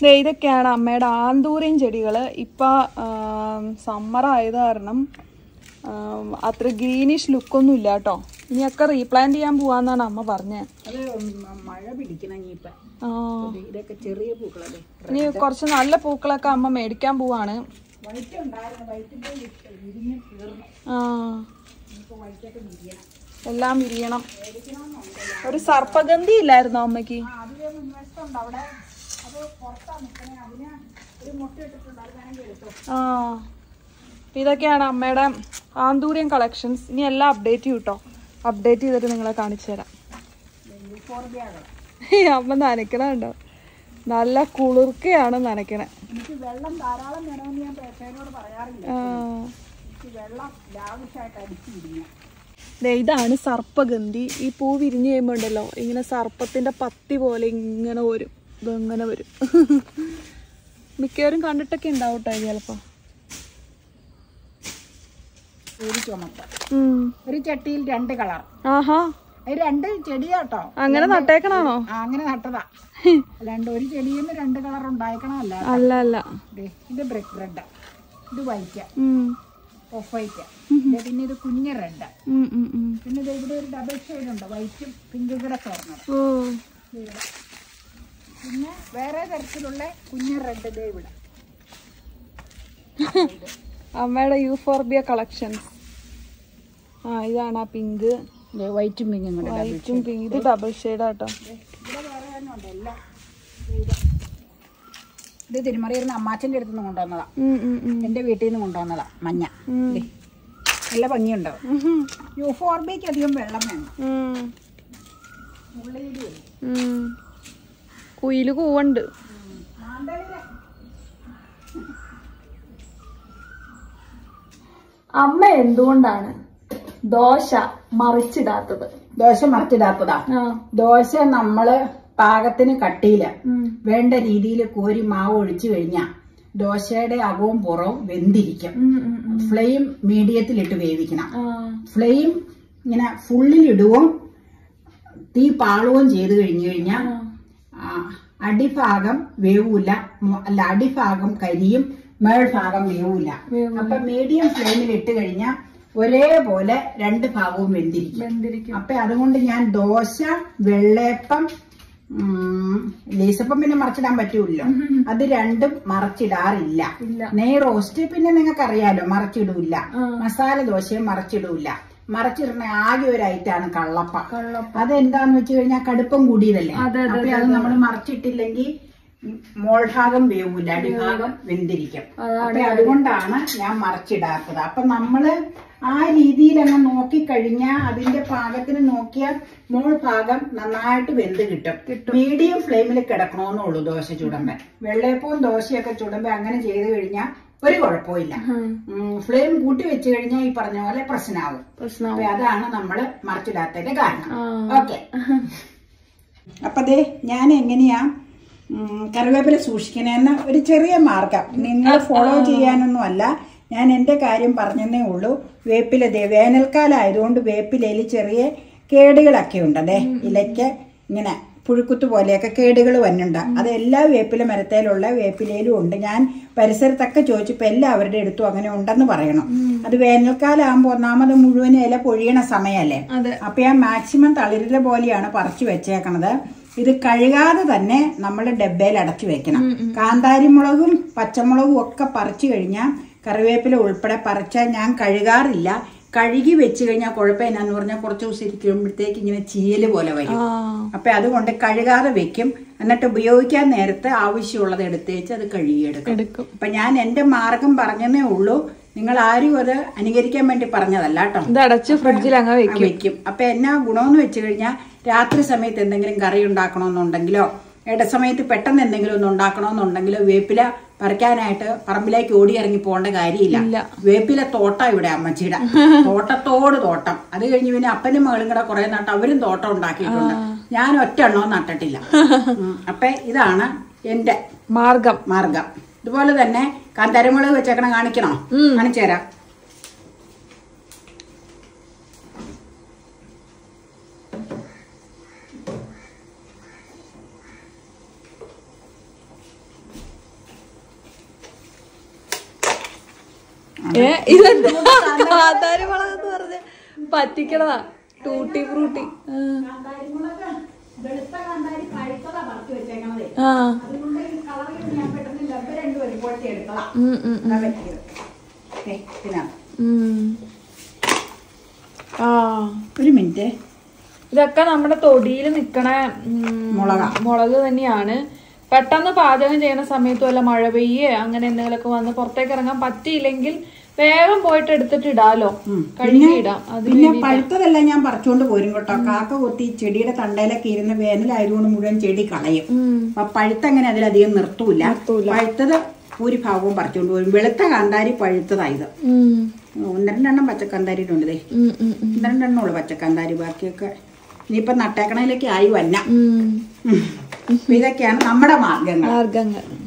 ദേ ഇതൊക്കെയാണ് അമ്മയുടെ ആന്തൂറിയൻ ചെടികൾ ഇപ്പം സമ്മർ ആയത് കാരണം ആം, അത്ര ഗ്രീനിഷ് ലുക്കൊന്നും ഇല്ല കേട്ടോ ഇനിയൊക്കെ റീപ്ലാന്റ് ചെയ്യാൻ പോവാന്നാണ് അമ്മ പറഞ്ഞത് അത് മഴ പിടിക്കണം ഇനിയിപ്പ ആ ഇതൊക്കെ ചെറിയ പൂക്കളല്ലേ ഇനി കുറച്ച് നല്ല പൂക്കളൊക്കെ അമ്മ മേടിക്കാൻ പോവാണ് വൈറ്റ് ഉണ്ടായിരുന്നു വൈറ്റിന്റെ വിരിഞ്ഞ് തീർന്നു ആ ഇനിയിപ്പോ വൈറ്റൊക്കെ വിരിയണം എല്ലാം വിരിയണം ഒരു സർപ്പഗന്ധി ഇല്ലായിരുന്നോ അമ്മയ്ക്ക് ആ അതിൽ മുൻവശത്തുണ്ട് അവിടെ അത് പുറത്താ നിൽക്കണേ അതിന് ഒരു മുട്ട ഇട്ടിട്ടുണ്ട് അത് വേണമെങ്കിൽ എടുത്തോ ആ അപ്പൊ ഇതൊക്കെയാണ് അമ്മയുടെ ആന്തൂരിയം കളക്ഷൻസ് ഇനി എല്ലാം അപ്ഡേറ്റ് ചെയ്യും കേട്ടോ അപ്ഡേറ്റ് ചെയ്തിട്ട് നിങ്ങളെ കാണിച്ചു തരാം ഫോർബിയാകൾ അമ്മ നനയ്ക്കണുണ്ടോ നല്ല കുളിർക്കയാണ് നനയ്ക്കണേ എനിക്ക് വെള്ളം ധാരാളം വേണമെന്ന് ഞാൻ പേപ്പറിനോട് പറയാറില്ല ആ. എനിക്ക് വെള്ളം ലാവിഷായിട്ട് അടിച്ചു വിരിഞ്ഞ ദേ ഇതാണ് സർപ്പഗന്ധി ഈ പൂ വിരിഞ്ഞു കഴിയുമ്പോൾ ഉണ്ടല്ലോ ഇങ്ങനെ സർപ്പത്തിന്റെ പത്തി പോലെ ഇങ്ങനെ വരും ഇതങ്ങനെ വരും മിക്കവരും കണ്ടിട്ടൊക്കെ ഉണ്ടാവും കേട്ടോ ചിലപ്പോ ഒരു ചുമപ്പ് ഉം. ഒരു ചട്ടിയിൽ രണ്ട് കളർ ആഹാ അത് രണ്ട് ചെടിയാട്ടോ അങ്ങനെ നട്ടേക്കണാണോ ആ അങ്ങനെ നട്ടതാ രണ്ട് ഒരു ചെടിയിൽ നിന്ന് രണ്ട് കളർ ഉണ്ടായിക്കണമല്ല അല്ല അല്ല ദേ, ഇത് ബ്രിക്ക് റെഡ് ഇത് വൈറ്റ് ഉം. ഓഫ് വൈറ്റ് പിന്നെ ഇത് കുഞ്ഞ് റെഡ് ഉം, ഉം, ഉം. പിന്നെ ദേ ഇവിടെ ഒരു ഡബിൾ ഷെയ്ഡ് ഉണ്ട് വൈറ്റും പിങ്കും കൂടെ ചേർന്നത് ഓ ദേ ഇവിടെ പിന്നെ വേറെ തരത്തിലുള്ള കുഞ്ഞ് റെഡ് ദേ ഇവിടെ അമ്മയുടെ യൂഫോർബിയ കളക്ഷൻസ് ആ ഇതാണ് ആ പിങ്ക് ദേ വൈറ്റും പിങ്കും കൂടെ ഡബിൾ വൈറ്റും പിങ്ക് ഇത് ഡബിൾ ഷെയ്ഡ് ആട്ടോ ഇവിടെ വേറെ തന്നെ ഉണ്ട് എല്ലാം ദേ ഇത്. ഇത് തിരുമറിയിരുന്ന അമ്മാച്ചൻ്റെ അടുത്ത് നിന്ന് കൊണ്ടുവന്നതാ ഉം, ഉം, ഉം. എൻ്റെ വീട്ടിൽ നിന്ന് കൊണ്ടുവന്നതാ മഞ്ഞ ഉം. ദേ. നല്ല ഭംഗിയുണ്ടാവും ഉഹും. യൂഫോർബിക്ക് അധികം വെള്ളം വേണം ഉം. ഉള്ളിയിലും ഉം. കുയില് കൂവുണ്ട് മാന്തളിലെ അമ്മ എന്തുകൊണ്ടാണ് ദോശ മറിച്ചിടാത്തത് ദോശ മറിച്ചിടാത്തതാ ആ ദോശ നമ്മള് പാകത്തിന് കട്ടിയില് ഉം. വേണ്ട രീതിയിൽ കോരി മാവ് ഒഴിച്ചു കഴിഞ്ഞാൽ ദോശയുടെ അകവും പുറവും വെന്തിരിക്കും ഉം, ഉം, ഉം. ഫ്ലെയിം മീഡിയത്തിലിട്ട് വേവിക്കണം ആ ഫ്ലെയിം ഇങ്ങനെ ഫുള്ളിലിടുകയും തീ പാളുകയും ചെയ്ത് കഴിഞ്ഞു കഴിഞ്ഞാൽ ആ, അടിഭാഗം വേവൂല മു- അല്ല അടിഭാഗം കരിയും മേൾഭാഗം വേവൂല വേവൂല. അപ്പൊ മീഡിയം ഫ്ലെയിമിൽ ഇട്ട് കഴിഞ്ഞാൽ ഒരേപോലെ രണ്ട് ഭാഗവും വെന്തിരിക്കും വെന്തിരിക്കും അപ്പൊ അതുകൊണ്ട് ഞാൻ ദോശ വെള്ളയപ്പം ഉം, ലേസപ്പം പിന്നെ മറച്ചിടാൻ പറ്റൂല്ലോ അത് രണ്ടും മറച്ചിടാറില്ല ഇല്ല നെയ് റോസ്റ്റ് പിന്നെ നിങ്ങൾക്ക് അറിയാലോ മറച്ചിടൂല ആ. മസാല ദോശയും മറച്ചിടൂല മറച്ചിടുന്ന ആകെ ഒരു ഐറ്റാണ് കള്ളപ്പ കള്ളപ്പ അതെന്താന്ന് വെച്ച് കഴിഞ്ഞാൽ കടുപ്പം കൂടിയതല്ലേ അതെ, അതെ, അപ്പൊ അത് നമ്മൾ മറച്ചിട്ടില്ലെങ്കിൽ മോൾഭാഗം വേവൂല അടിഭാഗം വെന്തിരിക്കും അതാണ് അപ്പൊ അതുകൊണ്ടാണ് ഞാൻ മറച്ചിടാത്തത് അപ്പൊ നമ്മള് ആ രീതിയിൽ അങ്ങ് നോക്കിക്കഴിഞ്ഞാൽ അതിന്റെ പാകത്തിന് നോക്കിയാൽ മോൾ ഭാഗം നന്നായിട്ട് വെന്ത് കിട്ടും മീഡിയം ഫ്ലെയിമിൽ കിടക്കണമെന്നുള്ളൂ ദോശ ചുടുമ്പോ വെള്ളയപ്പവും ദോശയൊക്കെ ചുടുമ്പോ അങ്ങനെ ചെയ്ത് കഴിഞ്ഞാൽ ഒരു കുഴപ്പമില്ല ഫ്ലെയിം കൂട്ടി വെച്ച് കഴിഞ്ഞാൽ ഈ പറഞ്ഞ പോലെ പ്രശ്നമാവും പ്രശ്നം അപ്പൊ അതാണ് നമ്മള് മറിച്ചിടാത്തതിന്റെ കാരണം ആ. ഓക്കെ അപ്പൊ ദേ ഞാൻ എങ്ങനെയാ ഉം, കറിവേപ്പില സൂക്ഷിക്കണേന്ന് ഒരു ചെറിയ മാർഗം നിങ്ങൾ ഫോളോ ചെയ്യാനൊന്നും അല്ല ഞാൻ എൻ്റെ കാര്യം പറഞ്ഞതേ ഉള്ളൂ വേപ്പില ദേ വേനൽക്കാലം ആയതുകൊണ്ട് വേപ്പിലയിൽ ചെറിയ കേടുകളൊക്കെ ഉണ്ട് അതെ ഇലയ്ക്ക് ഇങ്ങനെ പുഴുക്കുത്ത് പോലെയൊക്കെ കേടുകൾ വന്നുണ്ട് അത് എല്ലാ വേപ്പില മരത്തേലുള്ള വേപ്പിലയിലും ഉണ്ട് ഞാൻ പരിസരത്തൊക്കെ ചോദിച്ചപ്പോൾ എല്ലാവരുടെ അടുത്തും അങ്ങനെ ഉണ്ടെന്ന് പറയണം അത് വേനൽക്കാലം ആകുമ്പോൾ ഒന്നാമത് മുഴുവൻ ഇല പൊഴിയണ സമയമല്ലേ അതെ അപ്പൊ ഞാൻ മാക്സിമം തളിരില പോലെയാണ് പറിച്ചു വെച്ചേക്കണത് ഇത് കഴുകാതെ തന്നെ നമ്മൾ ഡബ്ബയിൽ അടച്ചു വെക്കണം കാന്താരിമുളകും പച്ചമുളകും ഒക്കെ പറിച്ചു കഴിഞ്ഞാൽ കറിവേപ്പില ഉൾപ്പെടെ പറിച്ചാൽ ഞാൻ കഴുകാറില്ല കഴുകി വെച്ച് കഴിഞ്ഞാൽ കുഴപ്പം എന്നാന്ന് പറഞ്ഞാൽ കുറച്ച് ദിവസം ഇരിക്കുമ്പോഴത്തേക്ക് ഇങ്ങനെ ചീയല് പോലെ വരും ആ അപ്പൊ അതുകൊണ്ട് കഴുകാതെ വെക്കും എന്നിട്ട് ഉപയോഗിക്കാൻ നേരത്തെ ആവശ്യമുള്ളത് എടുത്തേച്ച് അത് കഴുകിയെടുക്കും എടുക്കും അപ്പൊ ഞാൻ എന്റെ മാർഗം പറഞ്ഞതേ ഉള്ളൂ നിങ്ങൾ ആരും അത് അനുകരിക്കാൻ വേണ്ടി പറഞ്ഞതല്ല കേട്ടോ ഇത് അടച്ച് ഫ്രിഡ്ജിൽ അങ്ങ് വെക്കും വെക്കും അപ്പൊ എന്നാ ഗുണമെന്ന് വെച്ച് കഴിഞ്ഞാൽ രാത്രി സമയത്ത് എന്തെങ്കിലും കറി ഉണ്ടാക്കണമെന്നുണ്ടെങ്കിലോ ഇട സമയത്ത് പെട്ടെന്ന് എന്തെങ്കിലും ഒന്ന് ഉണ്ടാക്കണമെന്നുണ്ടെങ്കിലോ വേപ്പില പറിക്കാനായിട്ട് പറമ്പിലേക്ക് ഓടി ഇറങ്ങി പോകേണ്ട കാര്യമില്ല ഇല്ല. വേപ്പില തോട്ടം ഇവിടെ അമ്മച്ചിയുടെ തോട്ടത്തോട് തോട്ടം അത് കഴിഞ്ഞ് പിന്നെ അപ്പനും മകളും കൂടെ കുറെ നട്ട് അവരും തോട്ടം ഉണ്ടാക്കിയിട്ടുണ്ട് ഞാൻ ഒറ്റ എണ്ണവും നട്ടിട്ടില്ല ഉം. അപ്പൊ ഇതാണ് എന്റെ മാർഗം മാർഗം ഇതുപോലെ തന്നെ കാന്താരമുളക് വെച്ചേക്കണ കാണിക്കണോ കാണിച്ചു തരാം ഏ ഇതെന്താ കാന്താരി മുളക് എന്ന് പറഞ്ഞ പറ്റിക്കണതാ ടൂട്ടി ഫ്രൂട്ടി ആ. കാന്താരിമുളക് വെളുത്ത കാന്താരി പഴുത്തതാ പറിച്ചു വെച്ചേക്കണതേ ആ അതുകൊണ്ട് ഈ കളറിൽ ഞാൻ പെട്ടെന്ന് ഡബ്ബ രണ്ട് ഒരുപോലത്തെ എടുത്തതാ ഉം, ഉം, അതാ പറ്റിയത് ദേ, ഇതിനാ. ഉം. ആ ഒരു മിനിറ്റ് ഇതൊക്കെ നമ്മുടെ തൊടിയിൽ നിക്കണ ഉം, മുളകാ. മുളക് തന്നെയാണ് പെട്ടെന്ന് പാചകം ചെയ്യുന്ന സമയത്ത് വല്ല മഴ പെയ്യേ അങ്ങനെ എന്തെങ്കിലുമൊക്കെ വന്ന് പുറത്തേക്ക് ഇറങ്ങാൻ പറ്റിയില്ലെങ്കിൽ വേഗം പോയിട്ട് എടുത്തിട്ട് ഇടാലോ കഴുകി ഇടാം അത് പിന്നെ പഴുത്തതെല്ലാം ഞാൻ പറിച്ചുകൊണ്ട് പോരും കേട്ടോ കാക്ക കൊത്തി ചെടിയുടെ തണ്ടയിലൊക്കെ ഇരുന്ന് വേനലായതുകൊണ്ട് മുഴുവൻ ചെടി കളയും ഉം. അപ്പൊ പഴുത്തങ്ങനെ അതിലധികം നിർത്തൂല പഴുത്തത് ഭൂരിഭാഗവും പറിച്ചുകൊണ്ട് പോരും വെളുത്ത കാന്താരി പഴുത്തതായത് ഉം. ഒന്ന് രണ്ടെണ്ണം പച്ചക്കാന്താരിയിട്ടുണ്ട് ദേ ഉം, ഉം, ഉം. ഒന്ന് രണ്ടെണ്ണം ഉള്ളു പച്ചക്കാന്താരി ബാക്കിയൊക്കെ ഇനിയിപ്പൊ നട്ടേക്കണയിലേക്ക് ആയി വന്ന ഉം. അപ്പൊ ഇതൊക്കെയാണ് നമ്മുടെ മാർഗങ്ങൾ മാർഗങ്ങൾ